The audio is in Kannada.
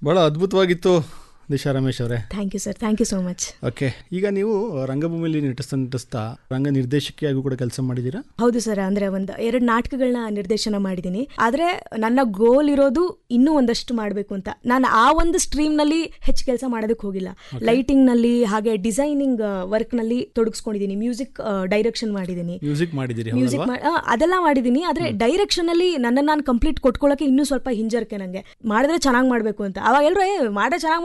ಭಾಳ ಅದ್ಭುತವಾಗಿತ್ತು ದಿಶಾ ರಮೇಶ್ ಅವರೇ thank you sir thank you so much okay ಈಗ ನೀವು ರಂಗಭೂಮಿಯಲ್ಲಿ ನಟಿಸ್ತಾ ನಟಿಸ್ತಾ ರಂಗ ನಿರ್ದೇಶಕಿಯಾಗಿ ಕೂಡ ಕೆಲಸ ಮಾಡಿದ್ದೀರಾ ಹೌದು ಸರ್ ಅಂದ್ರೆ ಒಂದು ಎರಡು ನಾಟಕಗಳನ್ನ ನಿರ್ದೇಶನ ಮಾಡಿದ್ದೀನಿ ಆದ್ರೆ ನನ್ನ ಗೋಲ್ ಇರೋದು ಇನ್ನೂ ಒಂದಷ್ಟು ಮಾಡಬೇಕು ಅಂತ ನಾನು ಆ ಒಂದು ಸ್ಟ್ರೀಮ್ ನಲ್ಲಿ ಹೆಚ್ಚು ಕೆಲಸ ಮಾಡೋದಕ್ಕೆ ಹೋಗಿಲ್ಲ ಲೈಟಿಂಗ್ ನಲ್ಲಿ ಹಾಗೆ ಡಿಸೈನಿಂಗ್ ವರ್ಕ್ ನಲ್ಲಿ ತೊಡಗಿಸ್ಕೊಂಡಿದ್ದೀನಿ ಮ್ಯೂಸಿಕ್ ಡೈರೆಕ್ಷನ್ ಮಾಡಿದ್ದೀನಿ ಮ್ಯೂಸಿಕ್ ಮಾಡಿದ್ದೀರಿ ಮ್ಯೂಸಿಕ್ ಹೌದಲ್ವಾ ಅದೆಲ್ಲ ಮಾಡಿದ್ದೀನಿ ಆದ್ರೆ ಡೈರೆಕ್ಷನ್ ಅಲ್ಲಿ ನನ್ನ ನಾನು ಕಂಪ್ಲೀಟ್ ಕೊಟ್ಕೊಳ್ಳೋಕೆ ಇನ್ನೂ ಸ್ವಲ್ಪ ಹಿಂಜರಿಕೆ ನಂಗೆ ಮಾಡಿದ್ರೆ ಚೆನ್ನಾಗಿ ಮಾಡಬೇಕು ಅಂತ ಅವಾಗ ಎಲ್ಲರೂ ಏ ಮಾಡ್ರೆ ಚೆನ್ನಾಗಿ